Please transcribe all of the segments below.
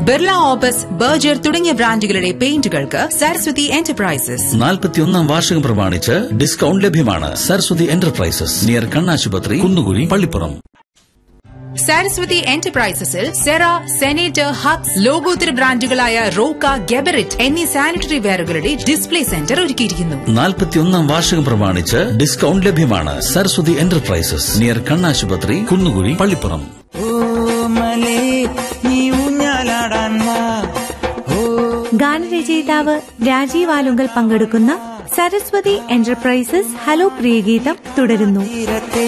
Birla opus Berger തുടങ്ങിയ ബ്രാൻഡുകളുടെ പെയിന്റുകൾക്ക് Saraswati enterprises നാൽപ്പത്തിയൊന്നാം വാർഷികം പ്രമാണിച്ച് ഡിസ്കൗണ്ട് ലഭ്യമാണ് സരസ്വതി എന്റർപ്രൈസസ് നിയർ കണ്ണാശുപത്രി കുന്നുകുഴി പള്ളിപ്പുറം സരസ്വതി എന്റർപ്രൈസസിൽ സെറ സെനേറ്റർ ഹക്സ് ലോകോത്തര ബ്രാൻഡുകളായ റോക്ക ഗെബറിറ്റ് എന്നീ സാനിറ്ററി വെയറുകളുടെ ഡിസ്പ്ലേ സെന്റർ ഒരുക്കിയിരിക്കുന്നു നാൽപ്പത്തിയൊന്നാം വാർഷികം പ്രമാണിച്ച് ഡിസ്കൗണ്ട് ലഭ്യമാണ് സരസ്വതി എന്റർപ്രൈസസ് നിയർ കണ്ണാശുപത്രി കുന്നുകുഴി പള്ളിപ്പുറം ഓമലേ നീ ഊഞ്ഞാലാടാൻ വാ ഓ ഗാനരചയിതാവ് രാജീവ് ആലുങ്കൽ പങ്കെടുക്കുന്ന സരസ്വതി എന്റർപ്രൈസസ് ഹലോ പ്രിയഗീതം തുടരുന്നു തീരത്തെ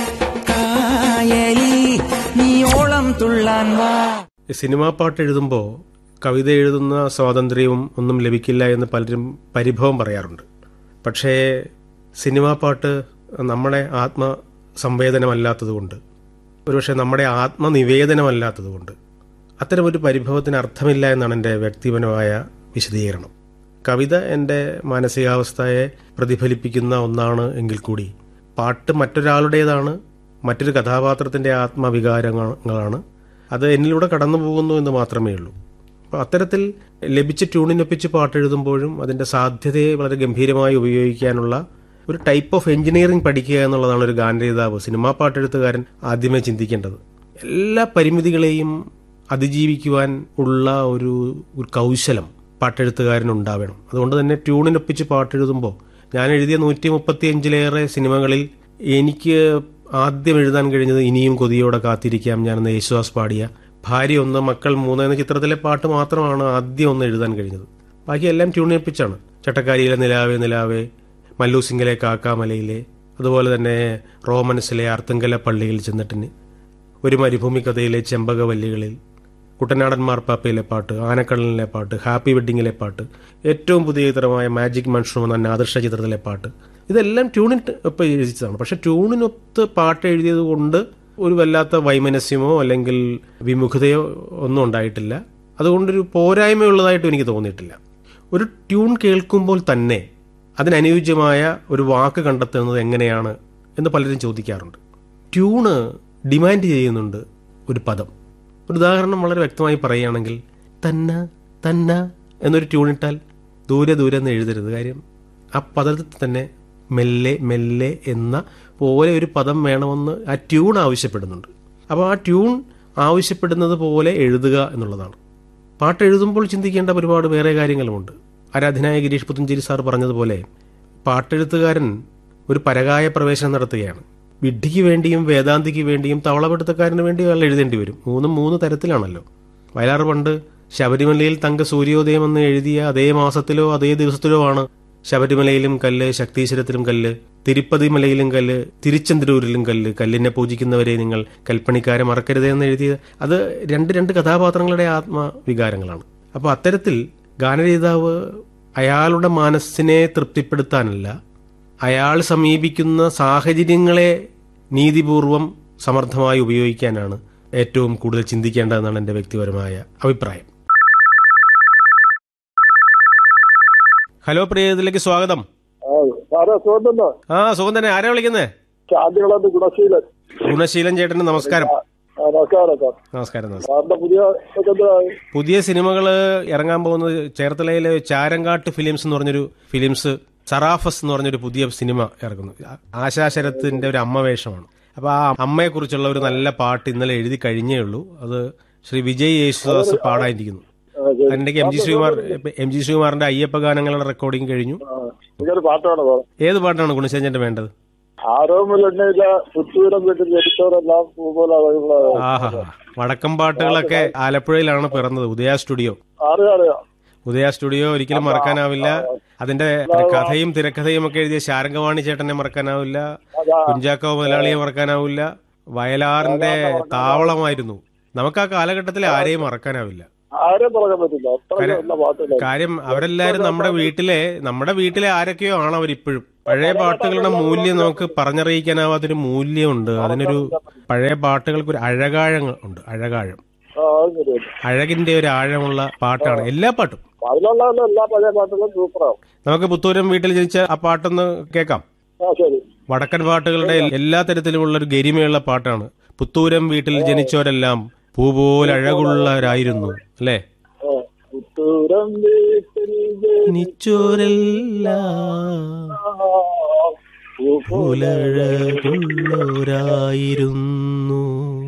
കായലി നീ ഓളം തുള്ളാൻ വാ സിനിമാ പാട്ട് എഴുതുമ്പോൾ കവിത എഴുതുന്ന സ്വാതന്ത്ര്യവും ഒന്നും ലഭിക്കില്ല എന്ന് പലരും പരിഭവം പറയാറുണ്ട് പക്ഷേ സിനിമാ പാട്ട് നമ്മുടെ ആത്മ സംവേദനമല്ലാത്തതുകൊണ്ട് ഒരുപക്ഷെ നമ്മുടെ ആത്മനിവേദനമല്ലാത്തതുകൊണ്ട് അത്തരമൊരു പരിഭവത്തിന് അർത്ഥമില്ല എന്നാണ് എൻ്റെ വ്യക്തിപരമായ വിശദീകരണം കവിത എൻ്റെ മാനസികാവസ്ഥയെ പ്രതിഫലിപ്പിക്കുന്ന ഒന്നാണ് എങ്കിൽ കൂടി പാട്ട് മറ്റൊരാളുടേതാണ് മറ്റൊരു കഥാപാത്രത്തിൻ്റെ ആത്മവികാരങ്ങളാണ് അത് എന്നിലൂടെ കടന്നു പോകുന്നു എന്ന് മാത്രമേ ഉള്ളൂ അപ്പോൾ അത്തരത്തിൽ ലഭിച്ച ട്യൂണിനൊപ്പിച്ച് പാട്ട് എഴുതുമ്പോഴും അതിൻ്റെ സാധ്യതയെ വളരെ ഗംഭീരമായി ഉപയോഗിക്കാനുള്ള ഒരു ടൈപ്പ് ഓഫ് എഞ്ചിനീയറിംഗ് പഠിക്കുക എന്നുള്ളതാണ് ഒരു ഗാനരചയിതാവ് സിനിമാ പാട്ടെഴുത്തുകാരൻ ആദ്യമേ ചിന്തിക്കേണ്ടത് എല്ലാ പരിമിതികളെയും അതിജീവിക്കുവാൻ ഉള്ള ഒരു ഒരു കൗശലം പാട്ടെഴുത്തുകാരനുണ്ടാവണം അതുകൊണ്ട് തന്നെ ട്യൂണിനൊപ്പിച്ച് പാട്ടെഴുതുമ്പോൾ ഞാൻ എഴുതിയ നൂറ്റി മുപ്പത്തിയഞ്ചിലേറെ സിനിമകളിൽ എനിക്ക് ആദ്യം എഴുതാൻ കഴിഞ്ഞത് ഇനിയും കൊതിയോടെ കാത്തിരിക്കാം ഞാനെന്ന് യേശുദാസ് പാടിയ ഭാര്യ ഒന്ന് മക്കൾ മൂന്ന് എന്ന ചിത്രത്തിലെ പാട്ട് മാത്രമാണ് ആദ്യം ഒന്ന് എഴുതാൻ കഴിഞ്ഞത് ബാക്കി എല്ലാം ട്യൂണിനൊപ്പിച്ചാണ് ചട്ടക്കാരിയിലെ നിലാവേ നിലാവേ മല്ലൂസിംഗിലെ കാക്കാമലയിലെ അതുപോലെ തന്നെ റോമൻസിലെ അർത്തുങ്കല പള്ളിയിൽ ചെന്നിട്ടിന് ഒരു മരുഭൂമി കഥയിലെ ചെമ്പകവല്ലികളിൽ കുട്ടനാടൻ മാർപ്പാപ്പയിലെ പാട്ട് ആനക്കടലിലെ പാട്ട് ഹാപ്പി വെഡ്ഡിങ്ങിലെ പാട്ട് ഏറ്റവും പുതിയ ചിത്രമായ മാജിക് മൺഷ്റൂം എന്ന ആദർശ ചിത്രത്തിലെ പാട്ട് ഇതെല്ലാം ട്യൂണിന് ഒപ്പം എഴുതിച്ചതാണ് പക്ഷെ ട്യൂണിനൊത്ത് പാട്ട് എഴുതിയത് കൊണ്ട് ഒരു വല്ലാത്ത വൈമനസ്യമോ അല്ലെങ്കിൽ വിമുഖതയോ ഒന്നും ഉണ്ടായിട്ടില്ല അതുകൊണ്ടൊരു പോരായ്മയുള്ളതായിട്ടും എനിക്ക് തോന്നിയിട്ടില്ല ഒരു ട്യൂൺ കേൾക്കുമ്പോൾ തന്നെ അതിനനുയോജ്യമായ ഒരു വാക്ക് കണ്ടെത്തുന്നത് എങ്ങനെയാണ് എന്ന് പലരും ചോദിക്കാറുണ്ട് ട്യൂണ് ഡിമാൻഡ് ചെയ്യുന്നുണ്ട് ഒരു പദം ഒരു ഉദാഹരണം വളരെ വ്യക്തമായി പറയുകയാണെങ്കിൽ തന്ന തന്ന എന്നൊരു ട്യൂൺ ഇട്ടാൽ ദൂരെ ദൂരെ എന്ന് എഴുതരുത് കാര്യം ആ പദത്തിൽ തന്നെ മെല്ലെ മെല്ലെ എന്ന പോലെ ഒരു പദം വേണമെന്ന് ആ ട്യൂൺ ആവശ്യപ്പെടുന്നുണ്ട് അപ്പോൾ ആ ട്യൂൺ ആവശ്യപ്പെടുന്നത് പോലെ എഴുതുക എന്നുള്ളതാണ് പാട്ട് എഴുതുമ്പോൾ ചിന്തിക്കേണ്ട ഒരുപാട് വേറെ കാര്യങ്ങളുമുണ്ട് ആരാധനായ ഗിരീഷ് പുത്തഞ്ചേരി സാർ പറഞ്ഞതുപോലെ പാട്ടെഴുത്തുകാരൻ ഒരു പരകായ പ്രവേശനം നടത്തുകയാണ് വിഡ്ഢിക്ക് വേണ്ടിയും വേദാന്തിക്ക് വേണ്ടിയും തവളപിടുത്തക്കാരന് വേണ്ടിയും അയാൾ എഴുതേണ്ടി വരും മൂന്നും മൂന്ന് തരത്തിലാണല്ലോ വയലാർ പണ്ട് ശബരിമലയിൽ തങ്ക സൂര്യോദയം എന്ന് എഴുതിയ അതേ മാസത്തിലോ അതേ ദിവസത്തിലോ ആണ് ശബരിമലയിലും കല്ല് ശക്തീശ്വരത്തിലും കല്ല് തിരുപ്പതി മലയിലും കല്ല് തിരുച്ചെന്തൂരിലും കല്ല് കല്ലിനെ പൂജിക്കുന്നവരെ നിങ്ങൾ കൽപ്പണിക്കാരെ മറക്കരുതേ എന്ന് എഴുതിയ അത് രണ്ട് രണ്ട് കഥാപാത്രങ്ങളുടെ ആത്മവികാരങ്ങളാണ് അപ്പോൾ അത്തരത്തിൽ ഗാനരചയിതാവ് അയാളുടെ മനസ്സിനെ തൃപ്തിപ്പെടുത്താനല്ല അയാൾ സമീപിക്കുന്ന സാഹചര്യങ്ങളെ നീതിപൂർവം സമർത്ഥമായി ഉപയോഗിക്കാനാണ് ഏറ്റവും കൂടുതൽ ചിന്തിക്കേണ്ടതെന്നാണ് എൻ്റെ വ്യക്തിപരമായ അഭിപ്രായം ഹലോ പ്രിയതിലേക്ക് സ്വാഗതം സാറേ സുഖത്തുണ്ടോ ആ സുഖം തന്നെ ആരാ വിളിക്കുന്നേ ശാന്തികളത് ഗുണശീലൻ ഗുണശീലൻ ചേട്ടന് നമസ്കാരം ആ, നമസ്കാരം സാർ നമസ്കാരം നമസ്കാരം സാറിന്റെ പുതിയ ഇതൊക്കെ എന്തുവായി? പുതിയ സിനിമകൾ ഇറങ്ങാൻ പോകുന്നത് ചേർത്തലയിലെ ചാരങ്കാട്ട് ഫിലിംസ് എന്ന് പറഞ്ഞൊരു ഫിലിംസ് സറാഫസ് എന്ന് പറഞ്ഞൊരു പുതിയ സിനിമ ഇറങ്ങുന്നു ആശാ ശരത്തിന്റെ ഒരു അമ്മ വേഷമാണ് അപ്പൊ ആ അമ്മയെ കുറിച്ചുള്ള ഒരു നല്ല പാട്ട് ഇന്നലെ എഴുതി കഴിഞ്ഞേ ഉള്ളൂ അത് ശ്രീ വിജയ് യേശുദാസ് പാടാനിരിക്കുന്നു ആ, ശരി. അതിന്റെ M G Sreekumar M G ശ്രീകുമാറിന്റെ അയ്യപ്പ ഗാനങ്ങളുടെ റെക്കോർഡിംഗ് കഴിഞ്ഞു ആ, എനിക്കൊരു പാട്ട് വേണം സാർ ഏത് പാട്ടാണ് ഗുണശേഖരന്റെ വേണ്ടത് ആരോമില്ലെണ്ണയില്ല പുത്തൂരം വീട്ടിൽ ജനിച്ചവരെല്ലാം പൂപോലെ ആഹാ വടക്കം പാട്ടുകളൊക്കെ ആലപ്പുഴയിലാണ് പിറന്നത് ഉദയ സ്റ്റുഡിയോ അറിയാം അറിയാം ഉദയ സ്റ്റുഡിയോ ഒരിക്കലും മറക്കാനാവില്ല അതിന്റെ കഥയും തിരക്കഥയും ഒക്കെ എഴുതിയ ശാരംഗവാണി ചേട്ടനെ മറക്കാനാവില്ല കുഞ്ചാക്കോ മുതലാളിയെ മറക്കാനാവില്ല വയലാറിന്റെ താവളമായിരുന്നു നമുക്ക് ആ കാലഘട്ടത്തിൽ ആരെയും മറക്കാനാവില്ല ആരെയും പറയാൻ പറ്റില്ല അത്ര നല്ല പാട്ടില്ല കാര്യം അവരെല്ലാരും നമ്മുടെ വീട്ടിലെ നമ്മുടെ വീട്ടിലെ ആരൊക്കെയോ ആണ് അവരിപ്പോഴും പഴയ പാട്ടുകളുടെ മൂല്യം നമുക്ക് പറഞ്ഞറിയിക്കാനാവാത്തൊരു മൂല്യമുണ്ട് അതിനൊരു പഴയ പാട്ടുകൾക്ക് ഒരു അഴകാഴം ഉണ്ട് അഴകാഴം ആ അത് ശരിയാണ് അഴകിന്റെ ഒരു ആഴമുള്ള പാട്ടാണ് എല്ലാ പാട്ടും അതിലുള്ള എല്ലാ പഴയ പാട്ടുകളും സൂപ്പറാവും നമുക്ക് പുത്തൂരം വീട്ടിൽ ജനിച്ച ആ പാട്ടൊന്ന് കേൾക്കാം ആ ശരി വടക്കൻ പാട്ടുകളുടെ എല്ലാ തരത്തിലുമുള്ള ഒരു ഗരിമയുള്ള പാട്ടാണ് പുത്തൂരം വീട്ടിൽ ജനിച്ചവരെല്ലാം പൂ പോലെ അഴകുള്ളവരായിരുന്നു അല്ലേ ആ, പുത്തൂരം വീട്ടിൽ നിച്ചോരല്ല പുലഴകുള്ളവരായിരുന്നു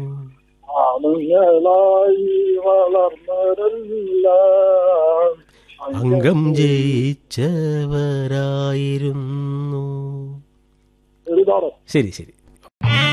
ആണുങ്ങളായി വളർന്നവരല്ല അംഗം ജയിച്ചവരായിരുന്നു ഒരുപാട് ശരി ശരി